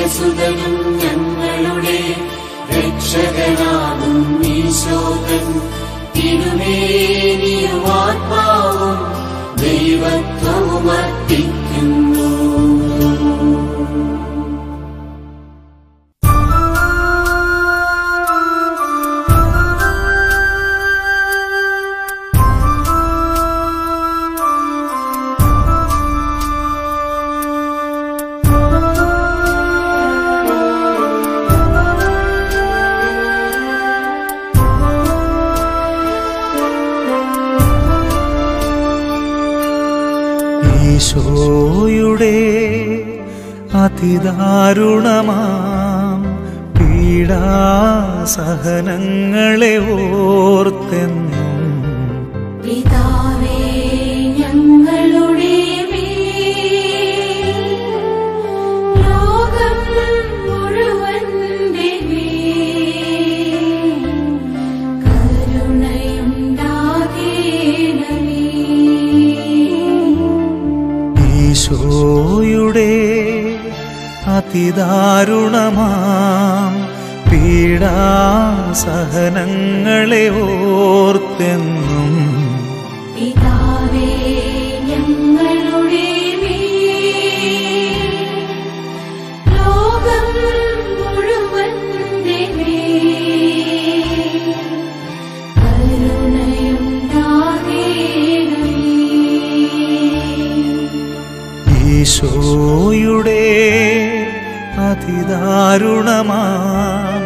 പ്രിയസുതനും ഞങ്ങളുടെ രക്ഷകനാകും ഈശോകൻ തിരുമേനിയും ആത്മാവും ദൈവത്വവും അർപ്പിക്കുന്നു ഈശോയുടെ അതിദാരുണമാം പീഡാസഹനങ്ങളെ ഓർത്തെന്നും പിതാവേ ഞങ്ങളുടെ മേൽ ലോകം മുഴുവന്റെ മേൽ കരുണയുണ്ടാകേണമേ ഈശോയുടെ അതിദാരുണമാം പീഡാസഹനങ്ങളെ ഓർത്തെന്നും പിതാവേ ഞങ്ങളുടെ മേൽ ലോകം മുഴുവന്റെ മേൽ കരുണയുണ്ടാകേണമേ ഈശോയുടെ അതിദാരുണമാം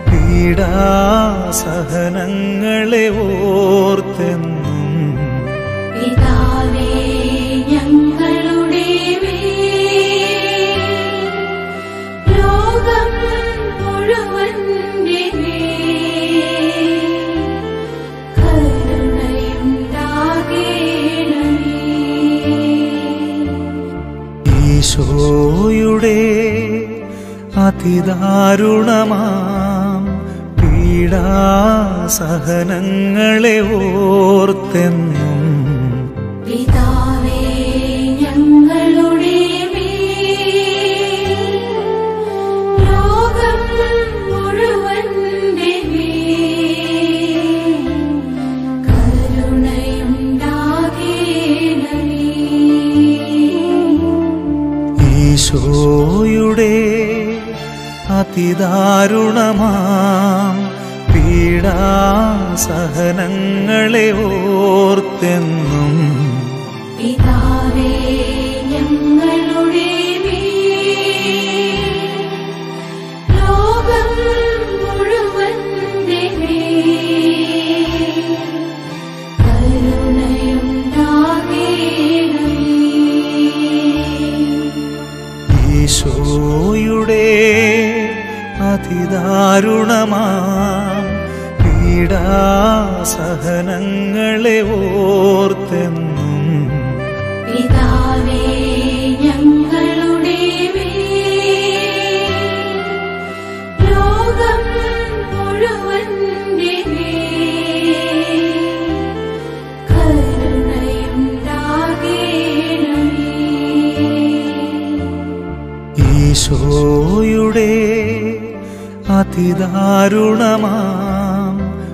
പീഡാസഹനങ്ങളെ ഓർത്തെന്നും പിതാവേ ഞങ്ങളുടെ മേൽ ലോകം മുഴുവന്റെ മേൽ കരുണയുണ്ടാകേണമേ ഈശോയുടെ അതിദാരുണമാം പീഡാസഹനങ്ങളെ ഓർത്തെന്നും പിതാവേ ഞങ്ങളുടെ മേൽ ലോകം മുഴുവന്റെ മേൽ കരുണയുണ്ടാകേണമേ ഈശോയുടെ അതിദാരുണമാം പീഡാസഹനങ്ങളെ ഓർത്തെന്നും പിതാവേ ഞങ്ങളുടെ മേൽ ലോകം മുഴുവന്റെ മേൽ കരുണയുണ്ടാകേണമേ ഈശോയുടെ അതിദാരുണമാം പീഡാസഹനങ്ങളെ ഓർത്തെന്നും പിതാവേ ഞങ്ങളുടെ മേൽ ലോകം മുഴുവന്റെ മേൽ കരുണയുണ്ടാകേണമേ ഈശോയുടെ അതിദാരുണമാം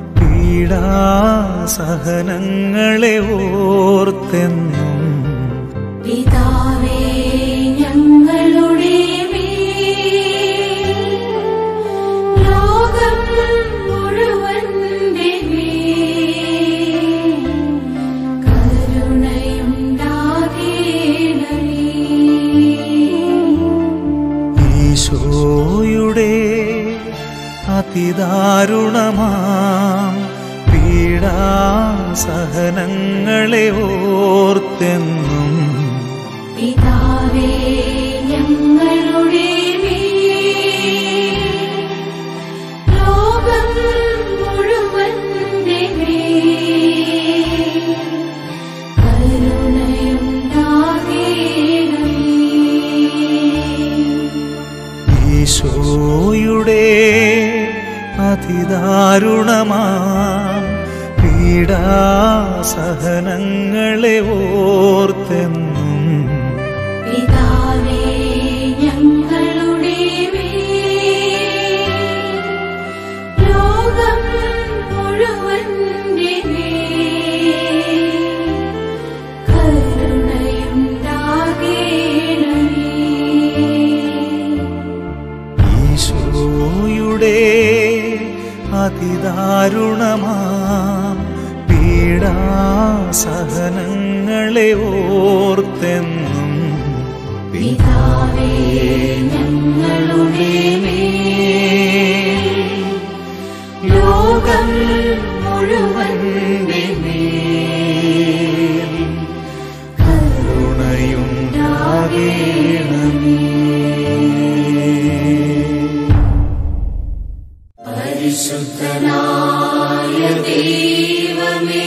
പീഡാസഹനങ്ങളെ ഓർത്തെന്നും പിതാവേ ഞങ്ങളുടെ മേൽ ലോകം മുഴുവന്റെ മേൽ കരുണയുണ്ടാകേണമേ ഈശോയുടെ അതിദാരുണമാം പീഡാസഹനങ്ങളെ ഓർത്തെന്നും പിതാവേ ഞങ്ങളുടെ മേൽ ലോകം മുഴുവന്റെ മേൽ കരുണയുണ്ടാകേണമേ പിതാവേ ഞങ്ങളുടെ മേൽ ലോകം മുഴുവന്റെ മേൽ കരുണയുണ്ടാകേണമേ ഈശോയുടെ അതിദാരുണമാം പീഡാസഹനങ്ങളെ ഓർത്തെന്നും പിതാവേ ഞങ്ങളുടെ മേൽ ലോകം മുഴുവന്റെ മേൽ കരുണയുണ്ടാകേണമേ ലോകം മുഴുവന്റെ കരുണയുണ്ടാകേണമേ ഈശോയുടെ അതിദാരുണമാം പീഡാസഹനങ്ങളെ ഓർത്തെന്നും പിതാവേ ഞങ്ങളുടെ മേൽ ഞങ്ങളെ ഓർത്തെന്നും പിതാവേ ഞങ്ങളുടെ മേൽ ലോകം മുഴുവന്റെ മേൽ കരുണയുണ്ടാകേണമേ പരിശുദ്ധനായ ദൈവമേ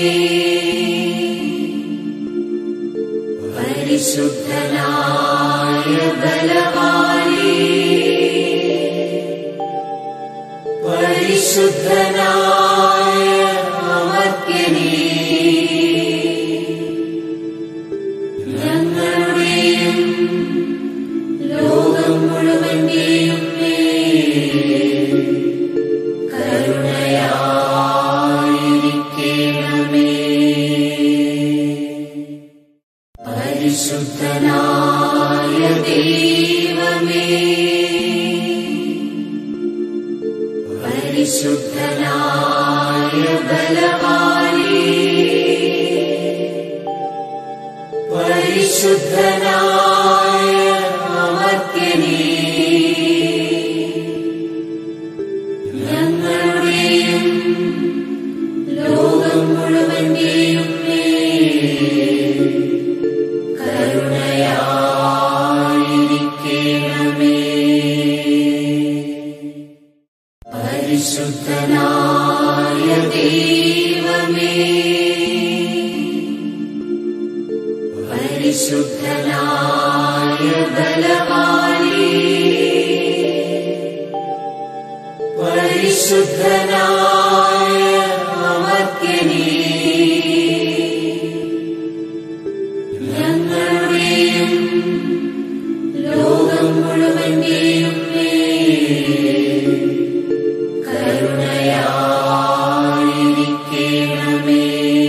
പരിശുദ്ധനായ ബലവാനേ പരിശുദ്ധനായ അമർത്യനേ ഞങ്ങളുടെയും ലോകം മുഴുവന്റെയും മേൽ കരുണയായിരിക്കണമേ പരിശുദ്ധനായ ദൈവമേ പരിശുദ്ധനായ ബലവാനേ പരിശുദ്ധനായ അമർത്യനേ ഞങ്ങളുടെയും ലോകം മുഴുവന്റെയും മേൽ കരുണയായിരിക്കണമേ പരിശുദ്ധനായ ദൈവമേ പരിശുദ്ധനായ ബലവാനേ പരിശുദ്ധനായ അമർത്യനേ ഞങ്ങളുടെയും ലോകം മുഴുവന്റെയും മേൽ കരുണയായിരിക്കണമേ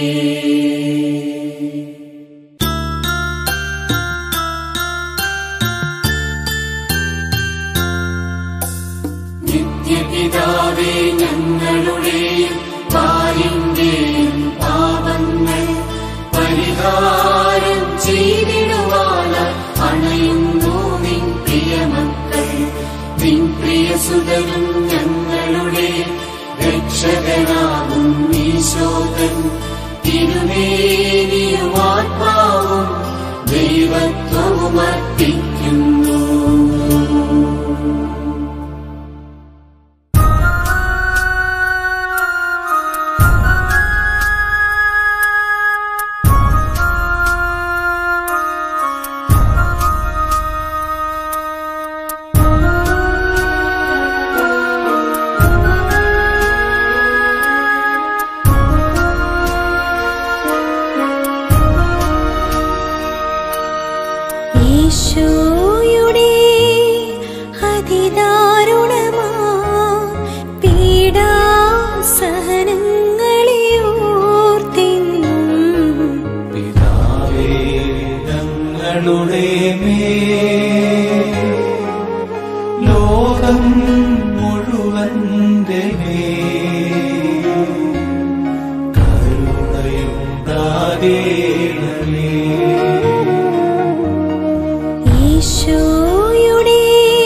നിത്യപിതാവേ ഞങ്ങളുടെയും പാലിന്റെയും പാപങ്ങൾ പരിഹാരം ചെയ്തിടുവാനായി അണയുന്നു നിൻ പ്രിയമക്കൾ നിൻ പ്രിയസുതനും ഞങ്ങളുടെ രക്ഷകനാകും ഈശോകൻ തിരുമേനിയും ആത്മാവും ദൈവത്വവും അർപ്പിക്കുന്നു ഈശോയുടെ അതിദാരുണമാ പീഡാസഹനങ്ങളെ ഓർത്തിന്നും പിതാവേ ഞങ്ങളുടെ മേൽ ലോകം മുഴുവന്റെ മേൽ കരുണയുണ്ടാകേണമേ ഈശോയുടെ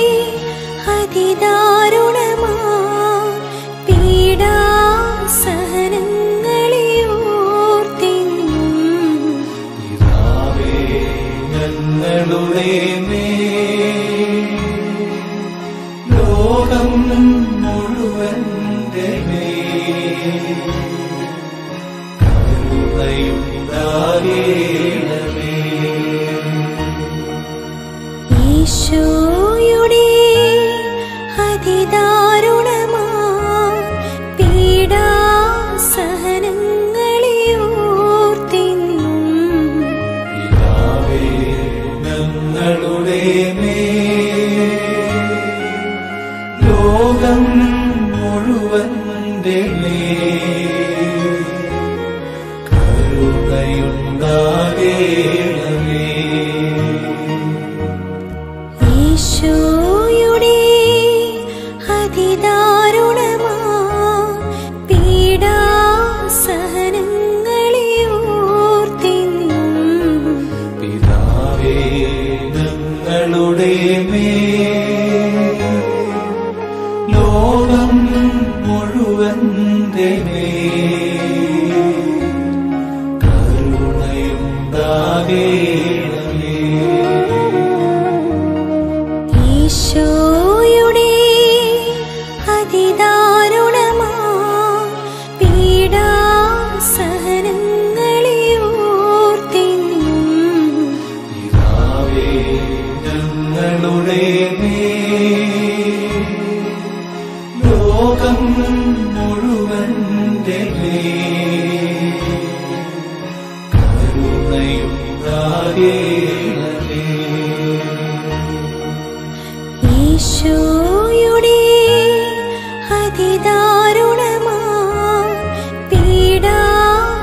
അതിദാരുണമാ പീഡാസഹനങ്ങളെ ഓർത്തിന്നും പിതാവേ ഞങ്ങളുടെ മേൽ ലോകം മുഴുവന്റെ മേൽ കരുണയുണ്ടാകേണമേ ഈശോയുടെ അതിദാരുണമാ പീഡാസഹനങ്ങളെ ഓർത്തിന്നും പിതാവേ ഞങ്ങളുടെ മേൽ ലോകം മുഴുവന്റെ മേൽ കരുണയുണ്ടാകേണമേ ഈശോയുടെ അതിദാരുണമാ പീഡാസഹനങ്ങളെ ഓർത്തിന്നും ഈശോയുടെ അതിദാരുണമാ പീഡാസഹനങ്ങളെ ഓർത്തിന്നും പിതാവേ, ഞങ്ങളുടെ മേൽ ലോകം മുഴുവന്റെ മേൽ കരുണയുണ്ടാകേണമേ. ഈശോയുടെ അതിദാരുണമാ പീഡാസഹനങ്ങളെ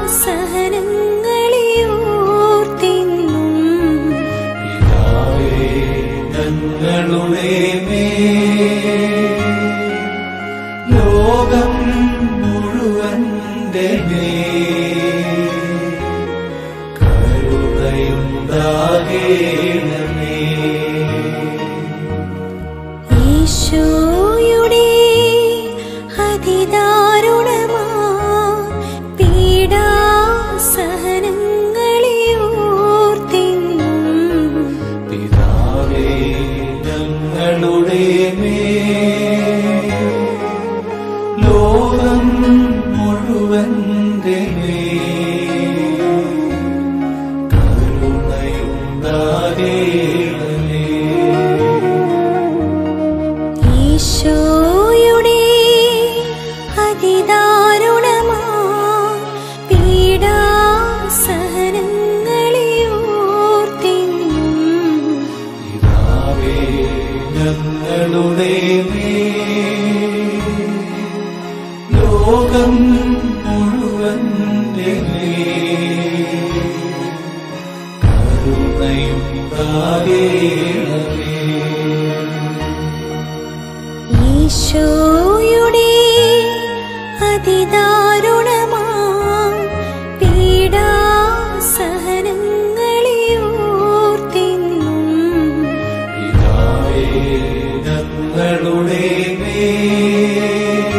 ഓർത്തിന്നും പിതാവേ, ഞങ്ങളുടെ മേൽ ലോകം മുഴുവന്റെ മേൽ കരുണയുണ്ടാകേണമേ ഈശോയുടെ അതിദാരുണമാ പീഡാസഹനങ്ങളെ ഓർത്തിന്നും പിതാവേ ഞങ്ങളുടെ മേൽ ലോകം മുഴുവന്റെ മേൽ കരുണയുണ്ടാകേണമേ ഈശോയുടെ അതിദാരുണമാ പീഡാസഹനങ്ങളെ ഓർത്തിന്നും പിതാവേ ഞങ്ങളുടെ മേൽ ലോകം മുഴുവന്റെ മേൽ കരുണയുണ്ടാകേണമേ ഈശോയുടെ അതിദാരുണമാ പീഡാസഹനങ്ങളെ ഓർത്തിന്നും പിതാവേ ഞങ്ങളുടെ മേൽ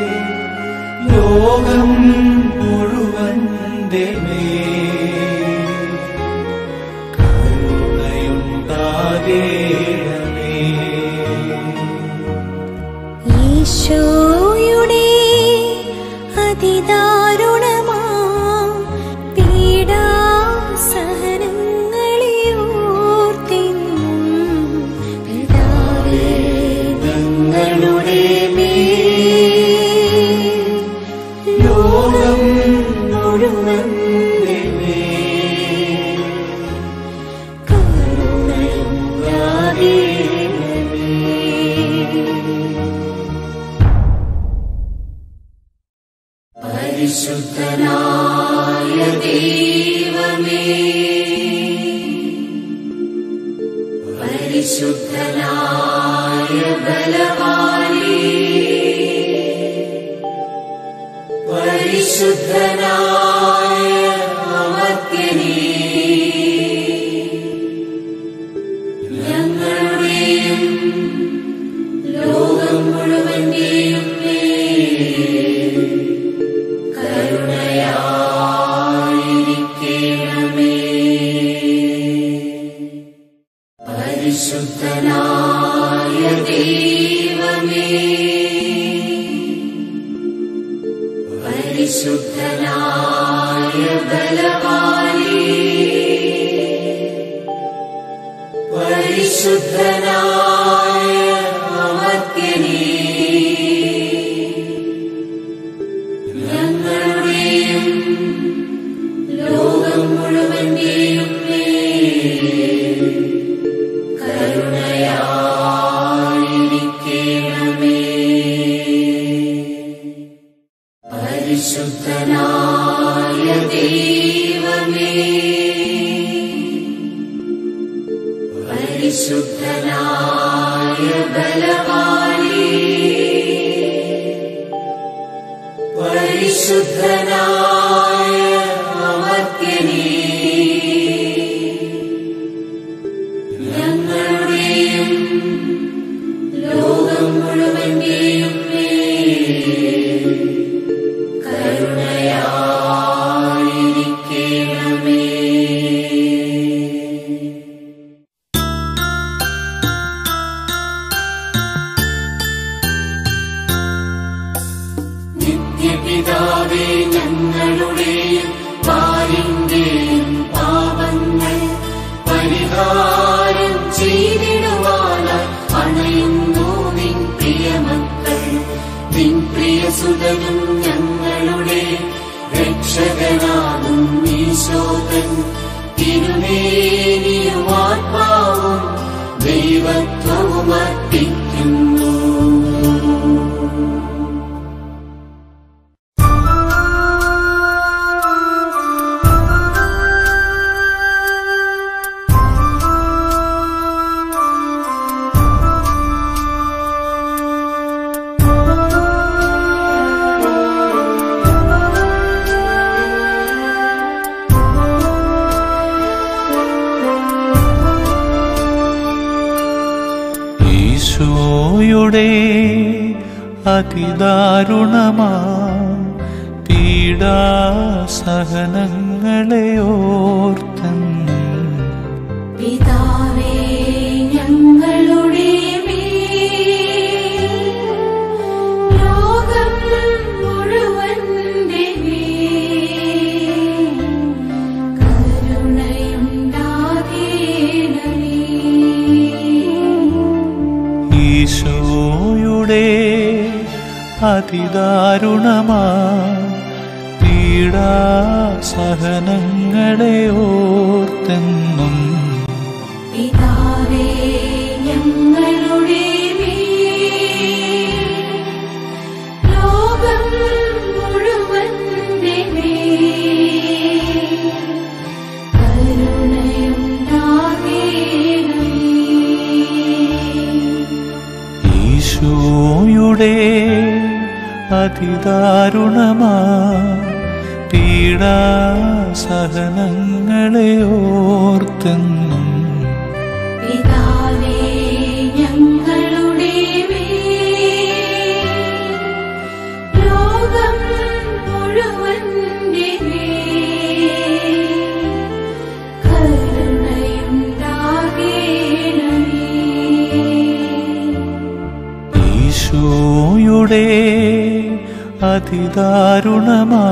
ലോകം മുഴുവന്റെ മേൽ കരുണയുണ്ടാകേണമേ ഈശോയുടെ അതിദാരുണമാ പീഡാസഹനങ്ങളെ ഓർത്തിന്നും പിതാവേ ഞങ്ങളുടെ മേൽ ലോകം മുഴുവന്റെ മേൽ പരിശുദ്ധനായ ദൈവമേ പരിശുദ്ധനായ ബലവാനേ പരിശുദ്ധനായ അമർത്യനേ ഞങ്ങളുടെയും ലോകം മുഴുവന്റെയും മേൽ കരുണയായിരിക്കണമേ പരിശുദ്ധനായ ദൈവമേ പരിശുദ്ധനായ ബലവാനേ പരിശുദ്ധനായ അമർത്യനേ ഞങ്ങളുടെയും ലോകം മുഴുവന്റെയും മേൽ കരുണയായിരിക്കണമേ. രക്ഷകനാകും ഈശോതൻ തിരുമേനിയും ആത്മാവും ദൈവത്വവും അർപ്പിക്കുന്നു ഈശോയുടെ അതിദാരുണമാ പീഡാസഹനങ്ങളെ ഓർത്തെന്നും പിതാവേ ഞങ്ങളുടെ മേൽ ലോകം മുഴുവന്റെ മേൽ കരുണയുണ്ടാകേണമേ ഈശോയുടെ അതിദാരുണമാ പീഡാസഹനങ്ങളെ ഓർത്തെന്നും പിതാവേ ഞങ്ങളുടെ മേൽ ലോകം മുഴുവന്റെ മേൽ കരുണയുണ്ടാകേണമേ ഈശോയുടെ അതിദാരുണമാ പീഡാസഹനങ്ങളെ ഓർത്തെന്നും പിതാവേ ഞങ്ങളുടെ മേൽ ലോകം മുഴുവന്റെ മേൽ കരുണയുണ്ടാകേണമേ ഈശോയുടെ അതിദാരുണമാ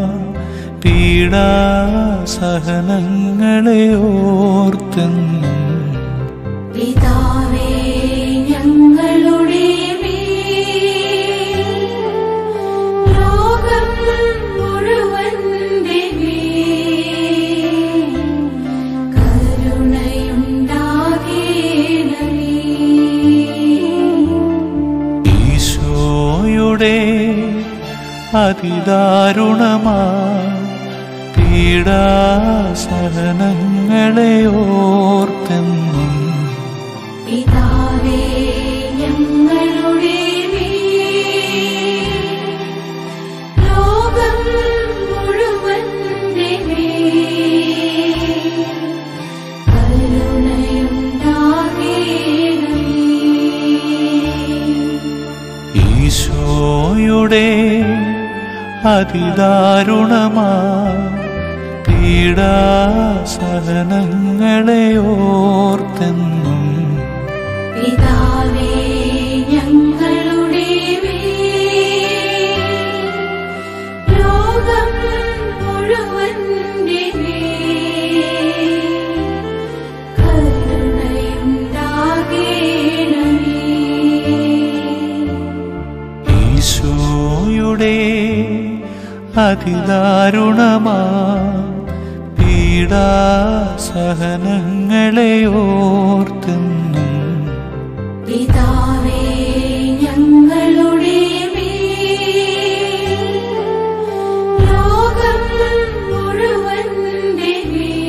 പീഡാസഹനങ്ങളെ ഓർത്തെന്നും പിതാവേ ഞങ്ങളുടെ മേൽ ലോകം മുഴുവന്റെ മേൽ കരുണയുണ്ടാകേണമേ ഈശോയുടെ അതിദാരുണമാ പീഡാസഹനങ്ങളെ ഓർത്തെന്നും പിതാവേ ഞങ്ങളുടെ മേൽ ലോകം മുഴുവന്റെ മേൽ കരുണയുണ്ടാകേണമേ ഈശോയുടെ അതിദാരുണമാ പീഡാസഹനങ്ങളെ ഓർത്തെന്നും പിതാവേ ഞങ്ങളുടെ മേൽ ലോകം മുഴുവന്റെ മേൽ കരുണയുണ്ടാകേണമേ ഈശോയുടെ അതിദാരുണമാ പീഡാസഹനങ്ങളെ ഓർത്തെന്നും പിതാവേ ഞങ്ങളുടെ മേൽ ലോകം മുഴുവന്റെ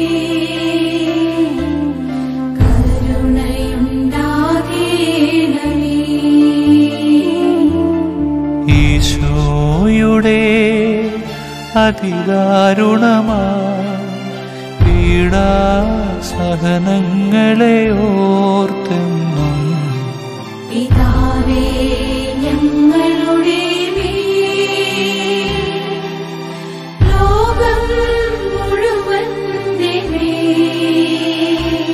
മേൽ കരുണയുണ്ടാകേണമേ ഈശോയുടെ അതിദാരുണമാ പീഡാസഹനങ്ങളെ ഓർത്തെന്നും പിതാവേ ഞങ്ങളുടെ മേൽ ലോകം മുഴുവന്റെ മേൽ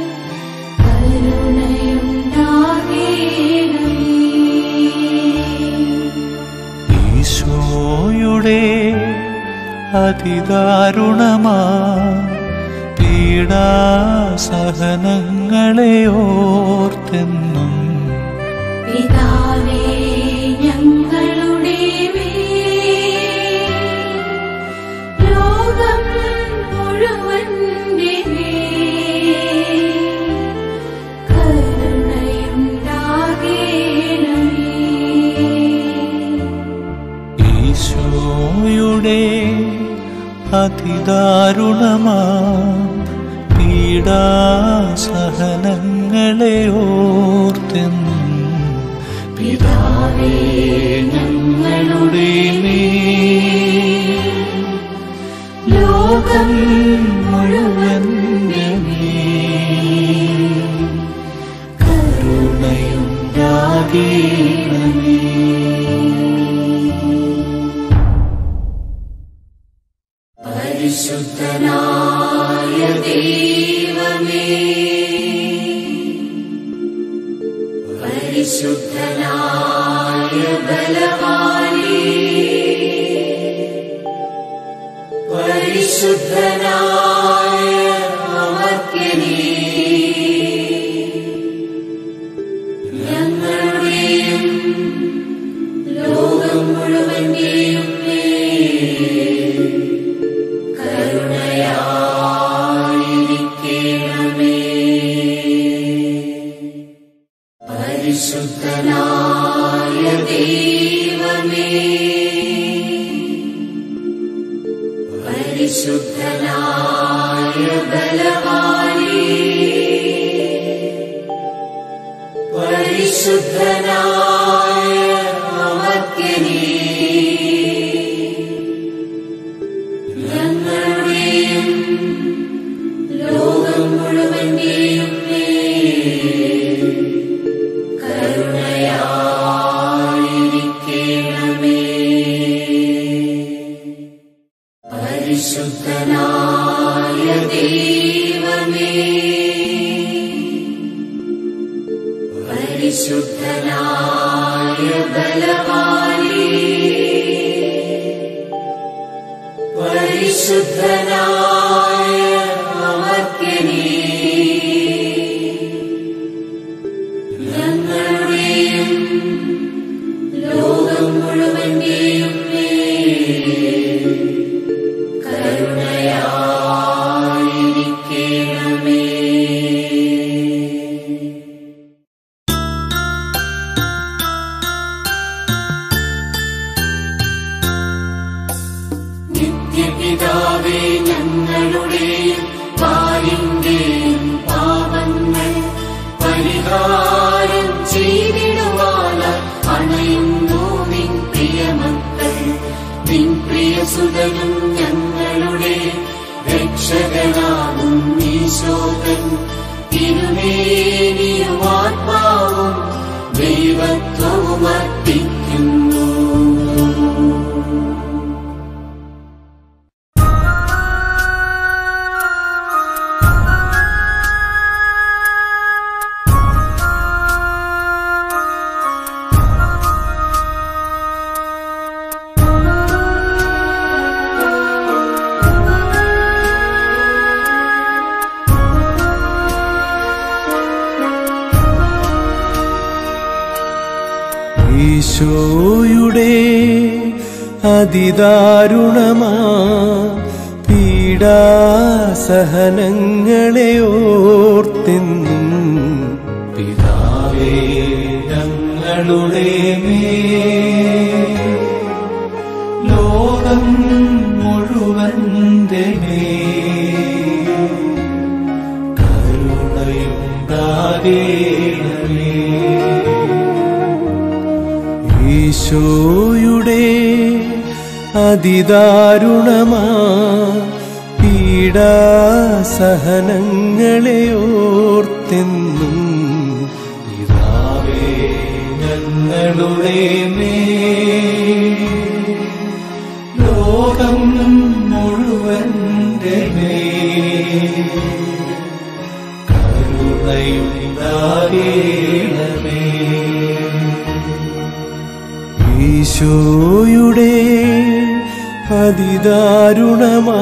കരുണയുണ്ടാകേണമേ ഈശോയുടെ അതിദാരുണമാ പീഡാസഹനങ്ങളെ ഓർത്തെന്നും പിതാവേ ഞങ്ങളുടെ മേൽ ലോകം മുഴുവന്റെ കരുണയുണ്ടാകേണമേ ഈശോയുടെ അതിദാരുണമാ പീഡാസഹനങ്ങളെ ഓർത്തെന്നും പിതാവേ ഞങ്ങളുടെ മേൽ ലോകം മുഴുവൻ കരുണയുണ്ടാകേണമേ പരിശുദ്ധനായ ദൈവമേ പരിശുദ്ധനായ ബലവാനേ പരിശുദ്ധനായ അമർത്യനേ ഞങ്ങളുടെയും ലോകം മുഴുവന്റെയും മേൽ കരുണയായിരിക്കണമേ പരിശുദ്ധനായ ദൈവമേ പരിശുദ്ധനായ ബലവാനേ പരിശുദ്ധനായ അമർത്യനേ ഞങ്ങളുടെയും ലോകം മുഴുവന്റെയും മേൽ കരുണയായിരിക്കണമേ പരിശുദ്ധനായ ദൈവമേ പരിശുദ്ധനായ ബലവാനേ പരിശുദ്ധനായ അമർത്യനേ ഞങ്ങളുടെയും ലോകം മുഴുവന്റെയും മേൽ കരുണയായിരിക്കണമേ നിത്യപിതാവേ ഞങ്ങളുടെയും പാലിന്റെയും പാപങ്ങൾ പരിഹാരം ചെയ്തിടുവാനായി അണയുന്നു നിൻ പ്രിയമക്കൾ നിൻ പ്രിയസുതനും ഞങ്ങളുടെ രക്ഷകനാകും ഈശോകൻ തിരുമേനിയും ആത്മാവും ദൈവത്വവും അർപ്പിക്കുന്നു ഈശോയുടെ അതിദാരുണമാ പീഡാസഹനങ്ങളെ ഓർത്തെന്നും പിതാവേ ഞങ്ങളുടെ മേൽ ലോകം മുഴുവന്റെ മേൽ കരുണയുണ്ടാകേണമേ ഈശോയുടെ അതിദാരുണമാ പീഡാസഹനങ്ങളെ ഓർത്തെന്നും പിതാവേ ഞങ്ങളുടെ മേൽ ലോകം മുഴുവന്റെ മേൽ കരുണയുണ്ടാകേണമേ ഈശോയുടെ അതിദാരുണമാ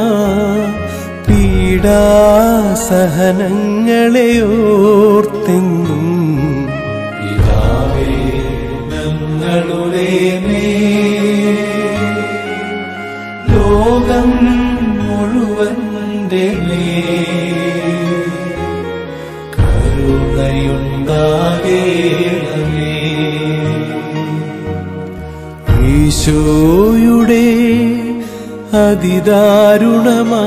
പീഡാസഹനങ്ങളെ ഓർത്തെന്നും പിതാവേ ഞങ്ങളുടെ മേൽ ലോകം മുഴുവൻ മുഴുവന്റെ മേൽ കരുണയുണ്ടാകേണമേ ഈശോയുടെ അതിദാരുണമാ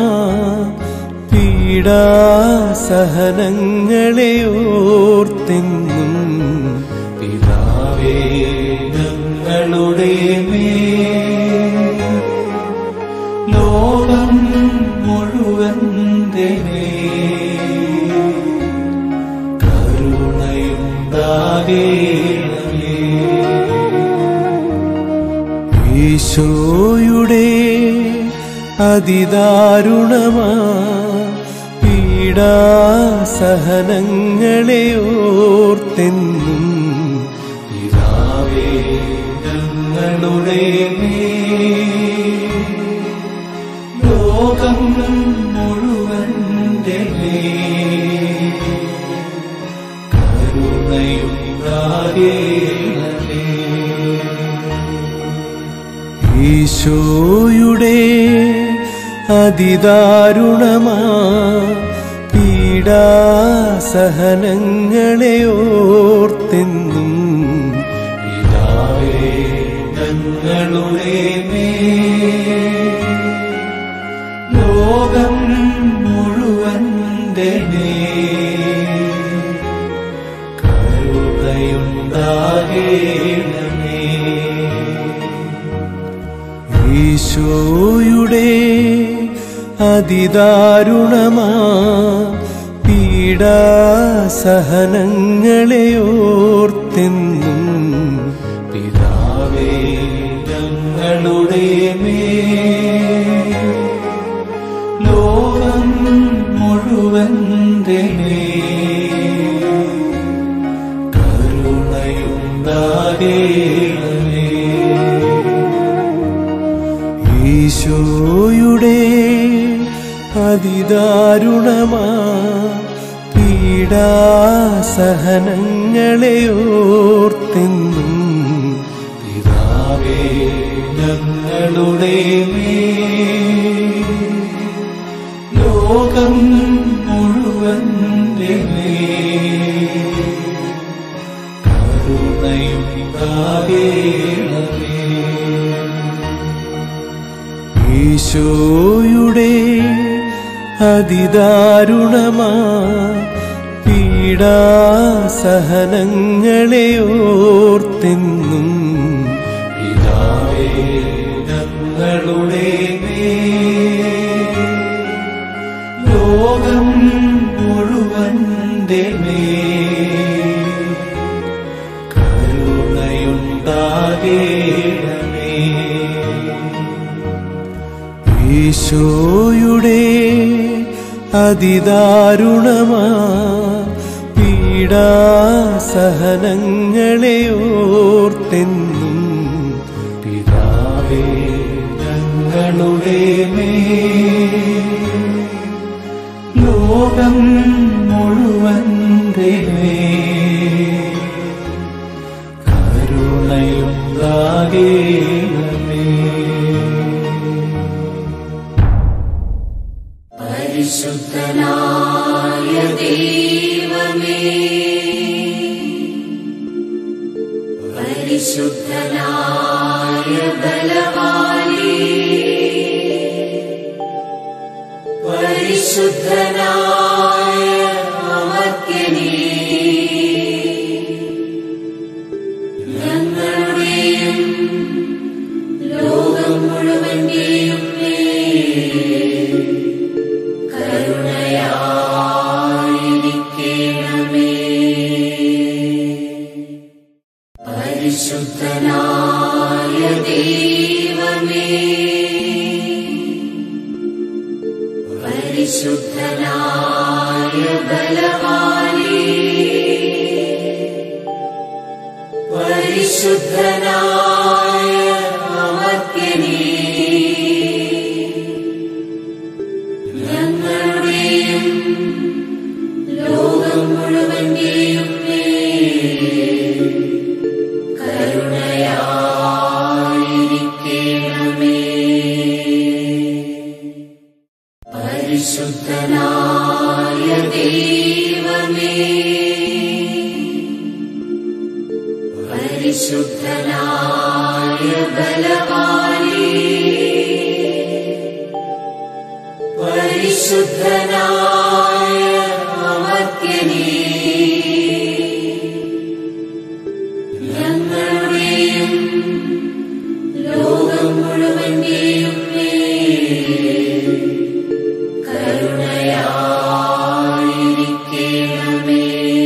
പീഡാസഹനങ്ങളെ ഓർത്തെന്നും പിതാവേ ഞങ്ങളുടെ മേൽ ലോകം മുഴുവന്റെ മേൽ കരുണയുണ്ടാകേണമേ ഈശോയുടെ അതിദാരുണമാ പീഡാസഹനങ്ങളെ ഓർത്തെന്നും പിതാവേ ഞങ്ങളുടെ മേൽ ലോകം മുഴുവന്റെ മേൽ കരുണയുണ്ടാകേണമേ ഈശോയുടെ അതിദാരുണമാ പീഡാസഹനങ്ങളെ ഓർത്തെന്നും പിതാവേ ഞങ്ങളുടെ മേൽ ലോകം മുഴുവന്റെ മേൽ കരുണയുണ്ടാകേണമേ ഈശോയുടെ അതിദാരുണമാ പീഡാസഹനങ്ങളെ ഓർത്തെന്നും പിതാവേ ഞങ്ങളുടെ മേൽ ലോകം മുഴുവന്റെ മേൽ കരുണയുണ്ടാകേണമേ ഈശോയുടെ അതിദാരുണമാ പീഡാസഹനങ്ങളെ ഓർത്തെന്നും പിതാവേ ഞങ്ങളുടെ മേൽ ലോകം മുഴുവന്റെ മേൽ കരുണയുണ്ടാകേണമേ ഈശോയുടെ അതിദാരുണമാ പീഡാസഹനങ്ങളെ ഓർത്തെന്നും പിതാവേ ഞങ്ങളുടെ മേൽ ലോകം മുഴുവന്റെ മേൽ കരുണയുണ്ടാകേണമേ ഈശോയുടെ അതിദാരുണമാ പീഡാസഹനങ്ങളെ ഓർത്തെന്നും പിതാവേ ഞങ്ങളുടെ മേൽ ലോകം മുഴുവന്റെ മേൽ കരുണയുണ്ടാകേണമേ പരിശുദ്ധനായ ദൈവമേ പരിശുദ്ധനായ ബലവാനേ പരിശുദ്ധനായ അമർത്യനേ ഞങ്ങളുടെയും ലോകം മുഴുവന്റെയും മേൽ കരുണയായിരിക്കണമേ പരിശുദ്ധനായ ദൈവമേ പരിശുദ്ധനായ ബലവാനേ പരിശുദ്ധനായ അമർത്യനേ ഞങ്ങളുടെയും ലോകം മുഴുവന്റെയും മേൽ കരുണയായിരിക്കണമേ പരിശുദ്ധനായ ദൈവമേ പരിശുദ്ധനായ ബലവാനേ പരിശുദ്ധനായ അമർത്യനേ ഞങ്ങളുടെയും ലോകം മുഴുവന്റെയും മേൽ കരുണയായിരിക്കണമേ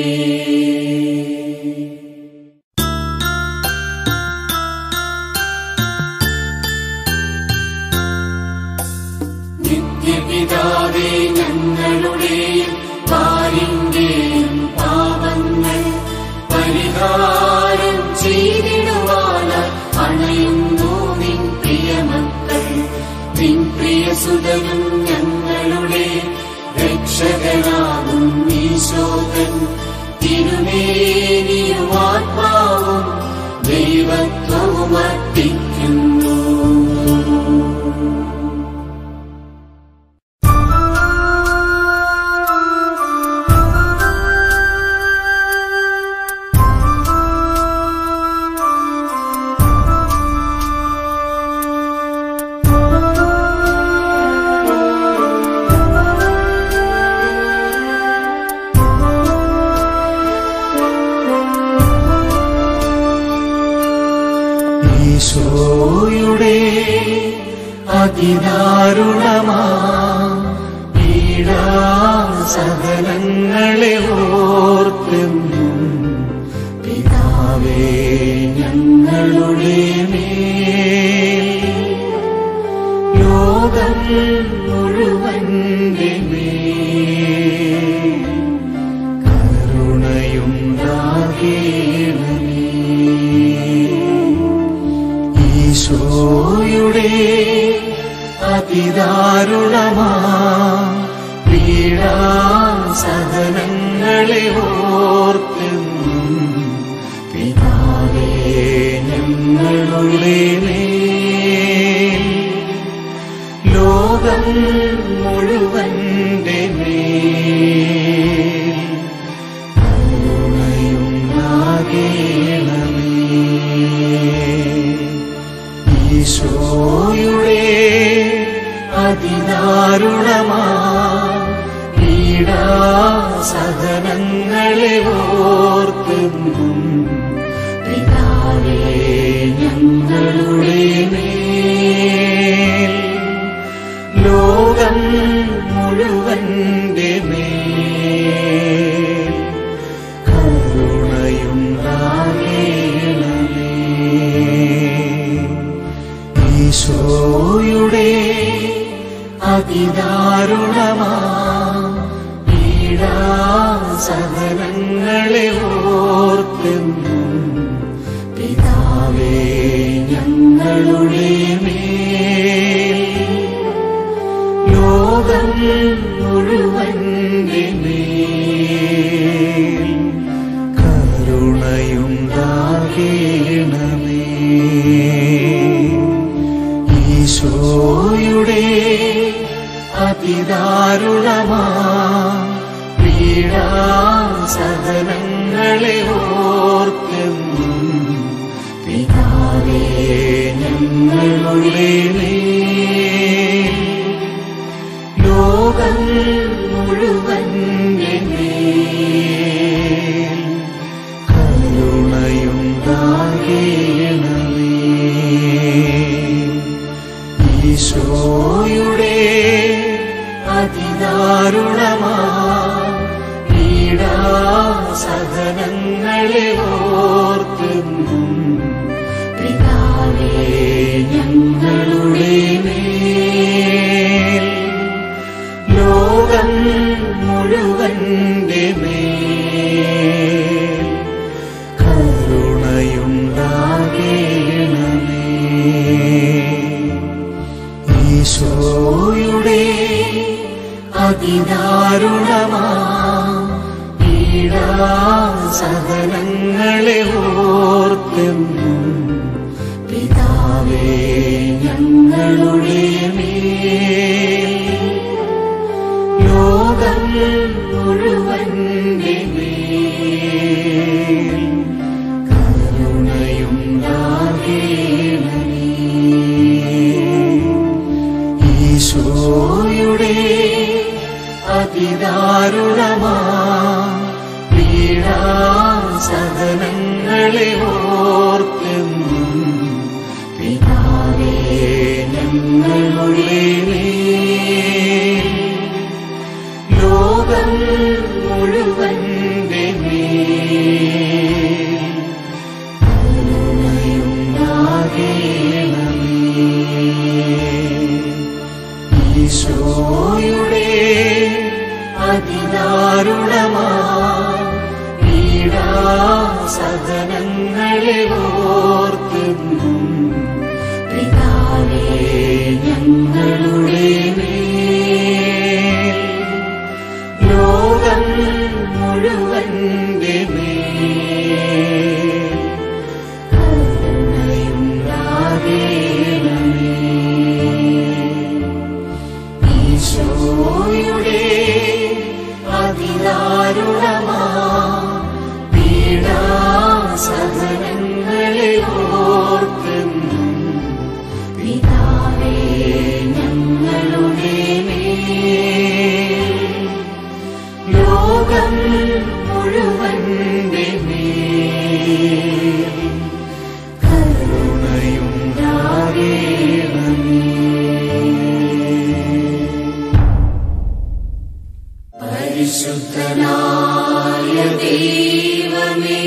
നിത്യപിതാവേ ഞങ്ങളുടെയും പാലിന്റെയും പാപങ്ങൾ പരിഹാരം ചെയ്തിടുവാനായി അണയുന്നു നിൻ പ്രിയമക്കൾ നിൻ പ്രിയസുതനും ഞങ്ങളുടെ രക്ഷകനാകും ഈശോകൻ തിരുമേനിയും ആത്മാവും ദൈവത്വവും അർപ്പിക്കുന്നു ഈശോയുടെ അതിദാരുണമാ പീഡാസഹനങ്ങളെ ഓർത്തെന്നും പിതാവേ ഞങ്ങളുടെ മേൽ ലോകം മുഴുവന്റെ മേൽ കരുണയുണ്ടാകേണമേ ഈശോയുടെ അതിദാരുണമാ പീഡാസഹനങ്ങളെ ഓർത്തെന്നും പിതാവേ ഞങ്ങളുടെ മേൽ ലോകം മുഴുവന്റെ മേൽ കരുണയുണ്ടാകേണമേ ഈശോയുടെ അതിദാരുണമാ പീഡാസഹനങ്ങളെ ഓർത്തെന്നും പിതാവേ ഞങ്ങളുടെ മേൽ ലോകം മുഴുവന്റെ മേൽ കരുണയുണ്ടാകേണമേ ഈശോയുടെ അതിദാരുണമാ പീഡാസഹനങ്ങളെ ഓർത്തെന്നും പിതാവേ ഞങ്ങളുടെ മേൽ ലോകം മുഴുവന്റെ മേൽ കരുണയുണ്ടാകേണമേ ഈശോയുടെ അതിദാരുണമാ പീഡാസഹനങ്ങളെ ഓർത്തെന്നും പിതാവേ ഞങ്ങളുടെ മേൽ ലോകം മുഴുവന്റെ മേൽ കരുണയുണ്ടാകേണമേ ഈശോയുടെ അതിദാരുണമാ പീഡാസഹനങ്ങളെ ഓർത്തെന്നും പിതാവേ ഞങ്ങളുടെ മേൽ ലോകം മുഴുവന്റെ മേൽ കരുണയുണ്ടാകേണമേ ഈശോയുടെ അതിദാരുണമാ പീഡാസഹനങ്ങളെ ഓർത്തെന്നും പിതാവേ ഞങ്ങളുടെ മേൽ ലോകം മുഴുവന്റെ മേൽ കരുണയുണ്ടാകേണമേ ഈശോയുടെ അതിദാരുണമാ പീഡാസഹനങ്ങളെ ഓർത്തെന്നും പിതാവേ ഞങ്ങളുടെ മേൽ ലോകം മുഴുവന്റെ മേൽ കരുണയുണ്ടാകേണമേ ഈശോയുടെ അതിദാരുണമാ പീഡാസഹനങ്ങളെ ഓർത്തെന്നും പിതാവേ ഞങ്ങളുടെ മേൽ ലോകം മുഴുവന്റെ മേൽ കരുണയുണ്ടാകേണമേ ഈശോയുടെ അതിദാരുണമാ പീഡാസഹനങ്ങളെ ഓർത്തെന്നും പിതാവേ ഞങ്ങളുടെ മേൽ ലോകം മുഴുവന്റെ മേൽ കരുണയുണ്ടാകേണമേ പരിശുദ്ധനായ ദൈവമേ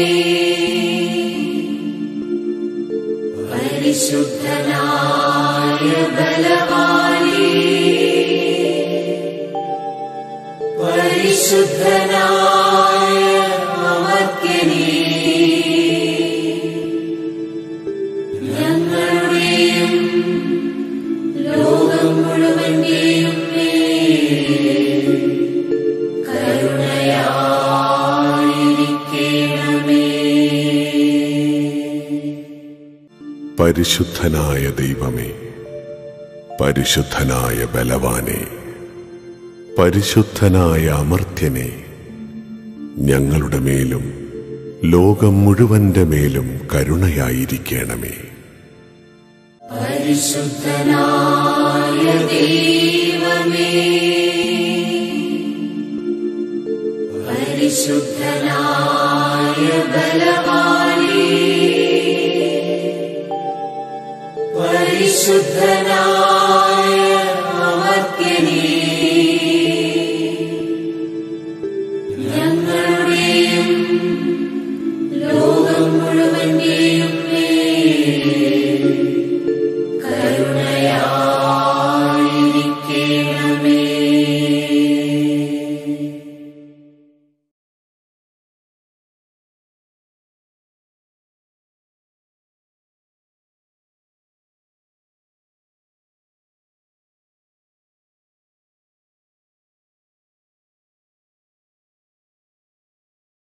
പരിശുദ്ധനായ ബലവാനേ പരിശുദ്ധനായ അമർത്യനേ ഞങ്ങളുടെയും ലോകം മുഴുവന്റെയും മേൽ കരുണയായിരിക്കണമേ പരിശുദ്ധനായ ദൈവമേ പരിശുദ്ധനായ ബലവാനെ പരിശുദ്ധനായ അമർത്യനെ ഞങ്ങളുടെ മേലും ലോകം മുഴുവന്റെ മേലും കരുണയായിരിക്കണമേ പരിശുദ്ധനായ ദൈവമേ പരിശുദ്ധനായ ബലവാനേ പരിശുദ്ധനായ